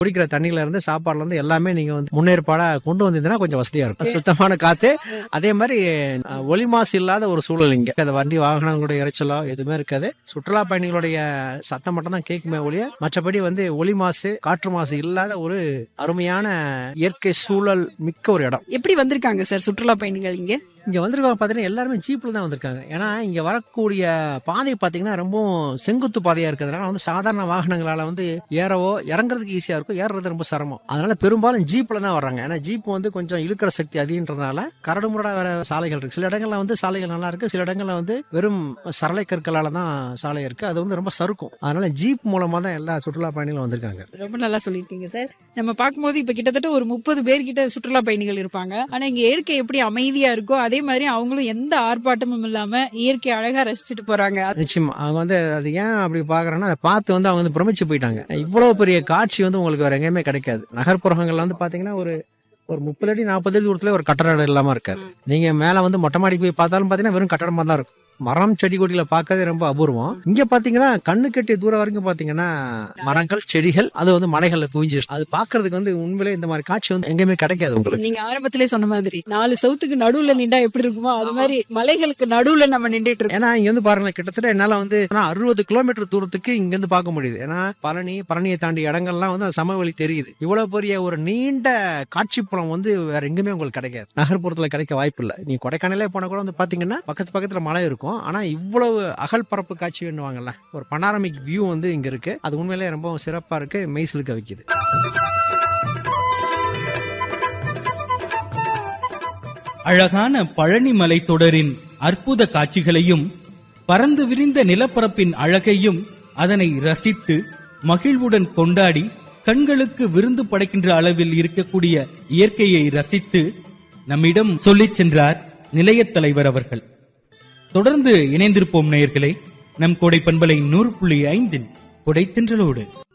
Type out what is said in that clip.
குடிக்கிற தண்ணியில இருந்து சாப்பாடுல இருந்து எல்லாமே நீங்க வந்து முன்னேற்பாடா கொண்டு வந்தீங்கன்னா கொஞ்சம் வசதியா இருக்கும் சுத்தமான காத்து அதே மாதிரி அஹ், ஒலி மாசு இல்லாத ஒரு சூழல் இங்க அது வண்டி வாகனங்களுடைய இறைச்சலோ எதுவுமே இருக்காது சுற்றுலா பயணிகளுடைய சத்தம் மட்டும் தான் கேட்குமே ஒழிய மற்றபடி வந்து ஒலி மாசு காற்று மாசு இல்லாத ஒரு அருமையான இயற்கை சூழல் மிக்க ஒரு இடம் எப்படி வந்திருக்காங்க சார் சுற்றுலா பயணிகள் இங்க இங்க வந்திருக்கவங்க பாத்தீங்கன்னா எல்லாருமே ஜீப்ல தான் வந்திருக்காங்க ஏன்னா இங்க வரக்கூடிய பாதை பாத்தீங்கன்னா ரொம்ப செங்குத்து பாதையா இருக்கிறதுனால வந்து சாதாரண வாகனங்களால வந்து ஏறவோ இறங்குறதுக்கு ஈஸியா இருக்கும் ஏறுறது ரொம்ப சிரமம் அதனால பெரும்பாலும் ஜீப்ல தான் வர்றாங்க ஏன்னா ஜீப் வந்து கொஞ்சம் இழுக்கிற சக்தி அதிகன்றதுனால கரடுமுரடா வேற சாலைகள் இருக்கு சில இடங்கள்ல வந்து சாலைகள் நல்லா இருக்கு சில இடங்கள்ல வந்து வெறும் சரளை கற்களால தான் சாலை இருக்கு அது வந்து ரொம்ப சறுக்கும் அதனால ஜீப் மூலமா தான் எல்லா சுற்றுலா பயணிகளும் வந்திருக்காங்க ரொம்ப நல்லா சொல்லியிருக்கீங்க சார் நம்ம பார்க்கும்போது இப்ப கிட்டத்தட்ட ஒரு முப்பது பேர் கிட்ட சுற்றுலா பயணிகள் இருப்பாங்க ஆனா இங்க இயற்கை எப்படி அமைதியா இருக்கோ அதே மாதிரி அவங்களும் எந்த ஆர்ப்பாட்டமும் இல்லாம இயற்கை அழகா ரசிச்சுட்டு போறாங்க நிச்சயமா அவங்க வந்து அது ஏன் அப்படி பாக்குறாங்கன்னா அதை பார்த்து வந்து அவங்க வந்து பிரமிச்சு போயிட்டாங்க இவ்வளவு பெரிய காட்சி வந்து உங்களுக்கு வேற எங்கேயுமே கிடைக்காது நகர்ப்புறங்கள்ல வந்து பாத்தீங்கன்னா ஒரு ஒரு முப்பது அடி நாற்பது அடி தூரத்துல ஒரு கட்டடம் இல்லாம இருக்காது நீங்க மேல வந்து மொட்டை மாடிக்கு போய் பார்த்தாலும் பாத்தீங்கன்னா வெறும் கட்டடமா தான் இருக்கும் மரம் செடி கொடிகளை பார்க்கறதே ரொம்ப அபூர்வம் இங்க பாத்தீங்கன்னா கண்ணு கட்டிய தூரம் வரைக்கும் பாத்தீங்கன்னா மரங்கள் செடிகள் அது வந்து மலைகள்ல குவிஞ்சிருக்கு அது பாக்குறதுக்கு வந்து உண்மையிலே இந்த மாதிரி காட்சி வந்து எங்கேயுமே கிடைக்காது உங்களுக்கு நீங்க ஆரம்பத்திலே சொன்ன மாதிரி நாலு சவுத்துக்கு நடுவுல நின்றா எப்படி இருக்குமோ அது மாதிரி மலைகளுக்கு நடுவுல நம்ம நின்றுட்டு இருக்கோம் ஏன்னா இங்க இருந்து பாருங்களேன் கிட்டத்தட்ட என்னால வந்து அறுபது கிலோமீட்டர் தூரத்துக்கு இங்க இருந்து பார்க்க முடியுது ஏன்னா பழனி பழனியை தாண்டி இடங்கள்லாம் வந்து அந்த சமவெளி தெரியுது இவ்வளவு பெரிய ஒரு நீண்ட காட்சி புலம் வந்து வேற எங்குமே உங்களுக்கு கிடைக்காது நகர்ப்புறத்துல கிடைக்க வாய்ப்பு இல்லை நீ கொடைக்கானலே போனா கூட வந்து பாத்தீங்கன்னா பக்கத்து பக்கத்துல மலை இருக்கும் ஆனா இவ்வளவு அகல் பரப்பு காட்சி வேணுவாங்கல்ல ஒரு பனாரமிக் வியூ வந்து இங்க இருக்கு அது உண்மையிலேயே ரொம்ப சிறப்பா இருக்கு மெய்சிலுக்க வைக்குது அழகான பழனி மலைத்தொடரின் அற்புத காட்சிகளையும் பறந்து விரிந்த நிலப்பரப்பின் அழகையும் அதனை ரசித்து மகிழ்வுடன் கொண்டாடி கண்களுக்கு விருந்து படைக்கின்ற அளவில் இருக்கக்கூடிய இயற்கையை ரசித்து நம்மிடம் சொல்லிச் சென்றார் நிலையத் தலைவர் அவர்கள் தொடர்ந்து இணைந்திருப்போம் நேயர்களே நம் கொடை பண்பலை நூறு புள்ளி ஐந்தின் கொடை தின்றலோடு